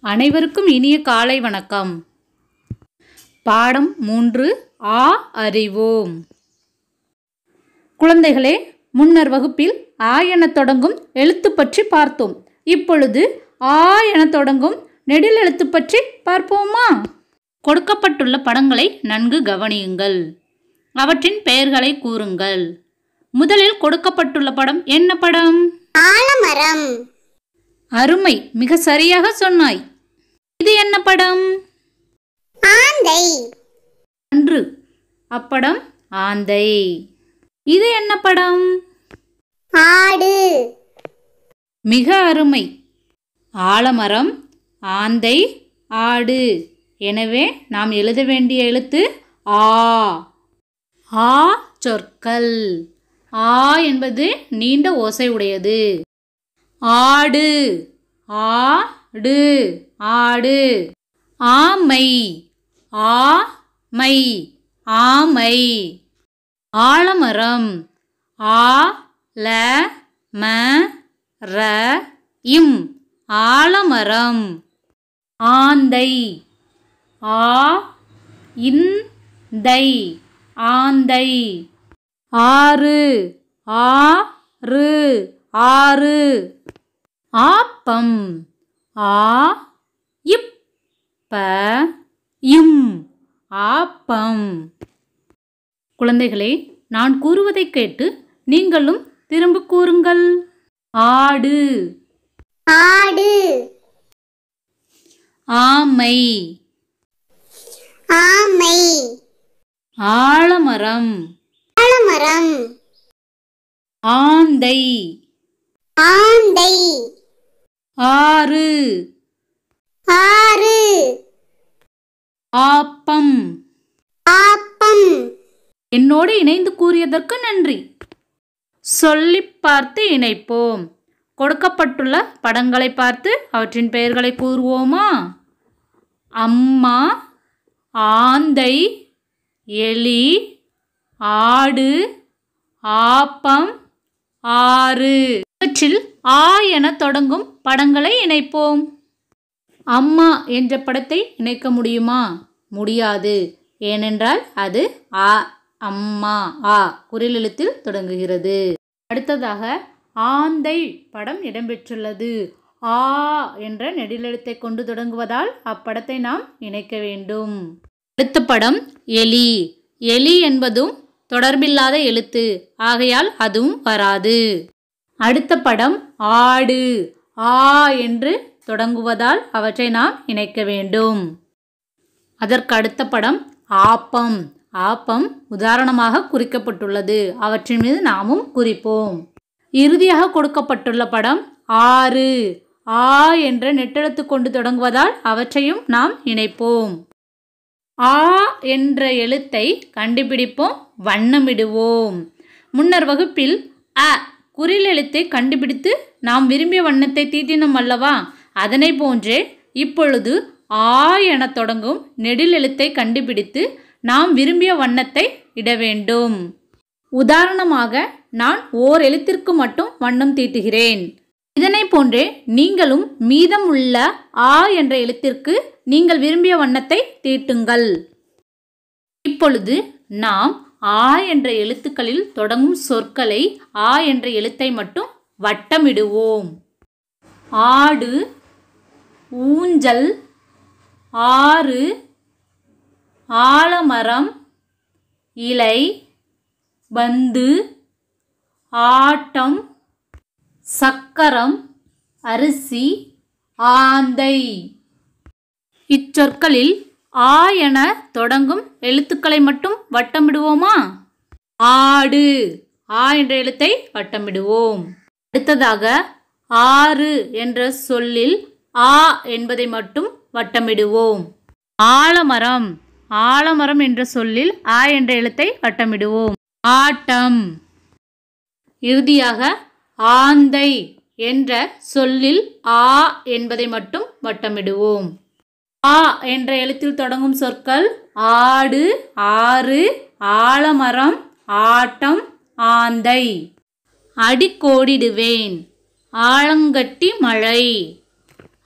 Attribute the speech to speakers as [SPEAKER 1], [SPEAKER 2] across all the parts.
[SPEAKER 1] அனைவருக்கும் இனிய காலை வணக்கம் பாடம் மூன்று ஆ அறிவோம் குழந்தைகளே முன்னர் வகுப்பில் ஆ எனத் தொடங்கும் எழுத்து பற்றி பார்த்தோம் இப்பொழுது ஆ எனத் தொடங்கும் நெடில் எழுத்து பற்றி பார்ப்போமா கொடுக்கப்பட்டுள்ள படங்களை நன்கு கவனியுங்கள் அவற்றின் பெயர்களை கூறுங்கள் முதலில் கொடுக்கப்பட்டுள்ள படம் என்ன படம்
[SPEAKER 2] ஆலமரம்
[SPEAKER 1] அருமை மிக சரியாக சொன்னாய் இது என்ன படம்
[SPEAKER 2] ஆந்தை
[SPEAKER 1] அன்று அப்படம் ஆந்தை இது என்ன படம்
[SPEAKER 2] ஆடு
[SPEAKER 1] மிக அருமை ஆலமரம் ஆந்தை ஆடு எனவே நாம் எழுத வேண்டிய எழுத்து ஆ ஆ சொற்கள் ஆ என்பது நீண்ட ஓசை உடையது ஆடு ஆடு ஆடு ஆமை ஆமை ஆமை ஆலமரம் ஆ ல ம ர இம் ஆலமரம் ஆந்தை ஆ இந்தை ஆந்தை ஆறு ஆறு ஆறு ஆப்பம் ஆ இப்ப இம் ஆப்பம் குழந்தைகளே நான் கூறுவதை கேட்டு நீங்களும் திரும்ப கூறுங்கள் ஆடு
[SPEAKER 2] ஆடு
[SPEAKER 1] ஆமை
[SPEAKER 2] ஆமை
[SPEAKER 1] ஆலமரம்
[SPEAKER 2] ஆலமரம்
[SPEAKER 1] ஆந்தை
[SPEAKER 2] ஆந்தை
[SPEAKER 1] ஆறு
[SPEAKER 2] ஆறு
[SPEAKER 1] ஆப்பம்
[SPEAKER 2] ஆப்பம்
[SPEAKER 1] என்னோடு இணைந்து கூறியதற்கு நன்றி சொல்லிப் பார்த்து இணைப்போம் கொடுக்கப்பட்டுள்ள படங்களை பார்த்து அவற்றின் பெயர்களை கூறுவோமா அம்மா ஆந்தை எலி ஆடு ஆப்பம் ஆறு இவற்றில் ஆ என தொடங்கும் படங்களை இணைப்போம் அம்மா என்ற படத்தை இணைக்க முடியுமா முடியாது ஏனென்றால் அது ஆ அம்மா ஆ குறில் எழுத்தில் தொடங்குகிறது அடுத்ததாக ஆந்தை படம் இடம்பெற்றுள்ளது ஆ என்ற நெடிலெழுத்தை கொண்டு தொடங்குவதால் அப்படத்தை நாம் இணைக்க வேண்டும் அடுத்த படம் எலி எலி என்பதும் தொடர்பில்லாத எழுத்து ஆகையால் அதுவும் வராது அடுத்த படம் ஆடு ஆ என்று தொடங்குவதால் அவற்றை நாம் இணைக்க வேண்டும் அதற்கு அடுத்த படம் ஆப்பம் ஆப்பம் உதாரணமாக குறிக்கப்பட்டுள்ளது அவற்றின் மீது நாமும் குறிப்போம் இறுதியாக கொடுக்கப்பட்டுள்ள படம் ஆறு ஆ என்ற நெட்டெழுத்து கொண்டு தொடங்குவதால் அவற்றையும் நாம் இணைப்போம் ஆ என்ற எழுத்தை கண்டுபிடிப்போம் வண்ணமிடுவோம் முன்னர் வகுப்பில் அ குறில் எழுத்தை கண்டுபிடித்து நாம் விரும்பிய வண்ணத்தை தீட்டினோம் அல்லவா அதனை போன்றே இப்பொழுது ஆ என தொடங்கும் நெடில் எழுத்தை கண்டுபிடித்து நாம் விரும்பிய வண்ணத்தை இட வேண்டும் உதாரணமாக நான் ஓர் எழுத்திற்கு மட்டும் வண்ணம் தீட்டுகிறேன் இதனை போன்றே நீங்களும் மீதம் உள்ள ஆ என்ற எழுத்திற்கு நீங்கள் விரும்பிய வண்ணத்தை தீட்டுங்கள் இப்பொழுது நாம் ஆ என்ற எழுத்துக்களில் தொடங்கும் சொற்களை ஆ என்ற எழுத்தை மட்டும் வட்டமிடுவோம் ஆடு ஊஞ்சல் ஆறு ஆலமரம் இலை பந்து ஆட்டம் சக்கரம் அரிசி ஆந்தை இச்சொற்களில் ஆ என தொடங்கும் எழுத்துக்களை மட்டும் வட்டமிடுவோமா ஆடு ஆ என்ற எழுத்தை வட்டமிடுவோம் அடுத்ததாக ஆறு என்ற சொல்லில் ஆ என்பதை மட்டும் வட்டமிடுவோம் ஆலமரம் ஆலமரம் என்ற சொல்லில் ஆ என்ற எழுத்தை வட்டமிடுவோம் ஆட்டம் இறுதியாக ஆந்தை என்ற சொல்லில் ஆ என்பதை மட்டும் வட்டமிடுவோம் ஆ என்ற எழுத்தில் தொடங்கும் சொற்கள் ஆடு ஆறு ஆலமரம் ஆட்டம் ஆந்தை அடிக்கோடிடுவேன் ஆலங்கட்டி மழை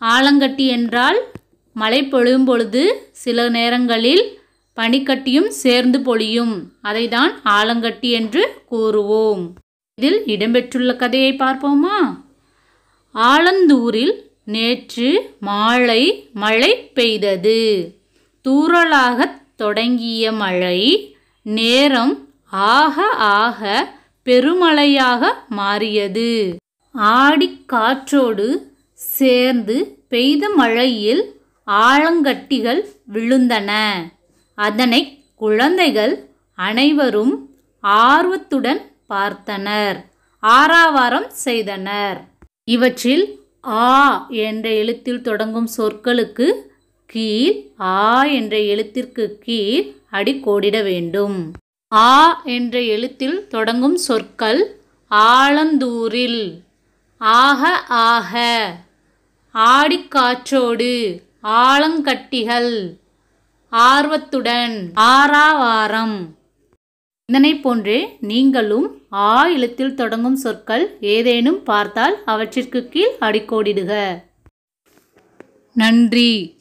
[SPEAKER 1] ஆலங்கட்டி என்றால் மழை பொழியும் பொழுது சில நேரங்களில் பனிக்கட்டியும் சேர்ந்து பொழியும் அதைதான் ஆலங்கட்டி என்று கூறுவோம் இதில் இடம்பெற்றுள்ள கதையை பார்ப்போமா ஆலந்தூரில் நேற்று மாலை மழை பெய்தது தூறலாகத் தொடங்கிய மழை நேரம் ஆக ஆக பெருமழையாக மாறியது ஆடிக் காற்றோடு சேர்ந்து பெய்த மழையில் ஆலங்கட்டிகள் விழுந்தன அதனை குழந்தைகள் அனைவரும் ஆர்வத்துடன் பார்த்தனர் ஆறாவாரம் செய்தனர் இவற்றில் ஆ என்ற எழுத்தில் தொடங்கும் சொற்களுக்கு கீழ் ஆ என்ற எழுத்திற்கு கீழ் அடி கோடிட வேண்டும் ஆ என்ற எழுத்தில் தொடங்கும் சொற்கள் ஆலந்தூரில் ஆக ஆக ஆடிக்காற்றோடு ஆலங்கட்டிகள் ஆர்வத்துடன் ஆறாவாரம் இதனை போன்றே நீங்களும் ஆ எழுத்தில் தொடங்கும் சொற்கள் ஏதேனும் பார்த்தால் அவற்றிற்கு கீழ் அடிக்கோடிடுக நன்றி